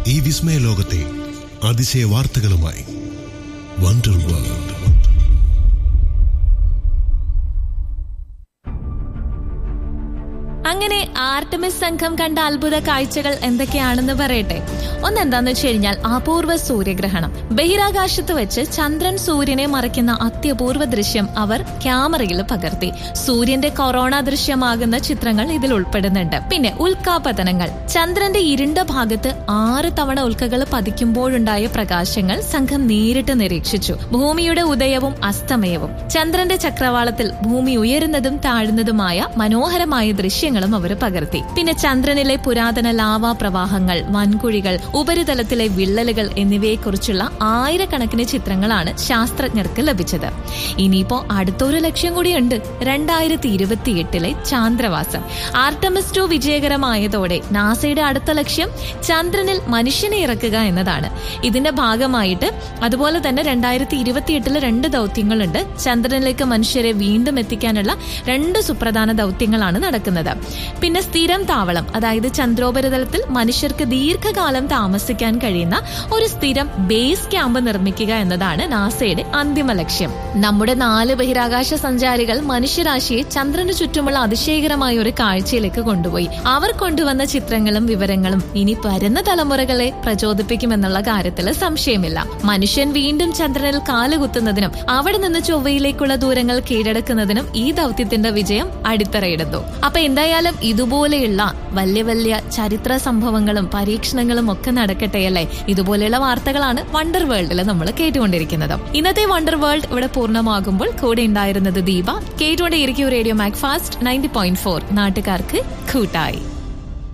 ഈ വിസ്മയ ലോകത്തെ അതിശയ വാർത്തകളുമായി വണ്ടർ വേൾഡ് അങ്ങനെ ആർട്ടമിസ് സംഘം കണ്ട അത്ഭുത കാഴ്ചകൾ എന്തൊക്കെയാണെന്ന് പറയട്ടെ ഒന്നെന്താന്ന് വെച്ച് കഴിഞ്ഞാൽ അപൂർവ സൂര്യഗ്രഹണം ബഹിരാകാശത്ത് വെച്ച് ചന്ദ്രൻ സൂര്യനെ മറയ്ക്കുന്ന അത്യപൂർവ ദൃശ്യം അവർ ക്യാമറയിൽ പകർത്തി സൂര്യന്റെ കൊറോണ ദൃശ്യമാകുന്ന ചിത്രങ്ങൾ ഇതിൽ ഉൾപ്പെടുന്നുണ്ട് പിന്നെ ഉൽക്കാപതനങ്ങൾ ചന്ദ്രന്റെ ഇരുണ്ട ഭാഗത്ത് ആറ് തവണ ഉൽക്കകൾ പതിക്കുമ്പോഴുണ്ടായ പ്രകാശങ്ങൾ സംഘം നേരിട്ട് നിരീക്ഷിച്ചു ഭൂമിയുടെ ഉദയവും അസ്തമയവും ചന്ദ്രന്റെ ചക്രവാളത്തിൽ ഭൂമി ഉയരുന്നതും താഴുന്നതുമായ മനോഹരമായ ദൃശ്യങ്ങളും അവർ പകർത്തി പിന്നെ ചന്ദ്രനിലെ പുരാതന ലാവാ പ്രവാഹങ്ങൾ വൻകുഴികൾ ഉപരിതലത്തിലെ വിള്ളലുകൾ എന്നിവയെക്കുറിച്ചുള്ള ആയിരക്കണക്കിന് ചിത്രങ്ങളാണ് ശാസ്ത്രജ്ഞർക്ക് ലഭിച്ചത് ഇനിയിപ്പോ അടുത്തൊരു ലക്ഷ്യം കൂടിയുണ്ട് രണ്ടായിരത്തി ഇരുപത്തിയെട്ടിലെ ചാന്ദ്രവാസം ആർട്ടമിസ് ടു വിജയകരമായതോടെ നാസയുടെ അടുത്ത ലക്ഷ്യം ചന്ദ്രനിൽ മനുഷ്യനെ ഇറക്കുക എന്നതാണ് ഇതിന്റെ ഭാഗമായിട്ട് അതുപോലെ തന്നെ രണ്ടായിരത്തി ഇരുപത്തിയെട്ടില് രണ്ട് ദൗത്യങ്ങളുണ്ട് ചന്ദ്രനിലേക്ക് മനുഷ്യരെ വീണ്ടും എത്തിക്കാനുള്ള രണ്ട് സുപ്രധാന ദൗത്യങ്ങളാണ് നടക്കുന്നത് പിന്നെ സ്ഥിരം താവളം അതായത് ചന്ദ്രോപരിതലത്തിൽ മനുഷ്യർക്ക് ദീർഘകാലം താമസിക്കാൻ കഴിയുന്ന ഒരു സ്ഥിരം ബേസ് ക്യാമ്പ് നിർമ്മിക്കുക എന്നതാണ് നാസയുടെ അന്തിമ ലക്ഷ്യം നമ്മുടെ നാല് ബഹിരാകാശ സഞ്ചാരികൾ മനുഷ്യരാശിയെ ചന്ദ്രന് ചുറ്റുമുള്ള അതിശയകരമായ ഒരു കാഴ്ചയിലേക്ക് കൊണ്ടുപോയി അവർ കൊണ്ടുവന്ന ചിത്രങ്ങളും വിവരങ്ങളും ഇനി വരുന്ന തലമുറകളെ പ്രചോദിപ്പിക്കുമെന്നുള്ള കാര്യത്തിൽ സംശയമില്ല മനുഷ്യൻ വീണ്ടും ചന്ദ്രനിൽ കാലുകുത്തുന്നതിനും അവിടെ നിന്ന് ചൊവ്വയിലേക്കുള്ള ദൂരങ്ങൾ കീഴടക്കുന്നതിനും ഈ ദൗത്യത്തിന്റെ വിജയം അടിത്തറയിടുന്നു അപ്പൊ എന്തായാലും ഇതുപോലെയുള്ള വലിയ വലിയ ചരിത്ര സംഭവങ്ങളും പരീക്ഷണങ്ങളും ഒക്കെ നടക്കട്ടെ അല്ലേ ഇതുപോലെയുള്ള വാർത്തകളാണ് വണ്ടർ വേൾഡിൽ നമ്മൾ കേട്ടുകൊണ്ടിരിക്കുന്നത് ഇന്നത്തെ വണ്ടർ വേൾഡ് ഇവിടെ പൂർണ്ണമാകുമ്പോൾ കൂടെ ഉണ്ടായിരുന്നത് ദീപ കേട്ടുകൊണ്ടേയിരിക്കും radio Macfast ninety point four നാട്ടുകാർക്ക് കൂട്ടായി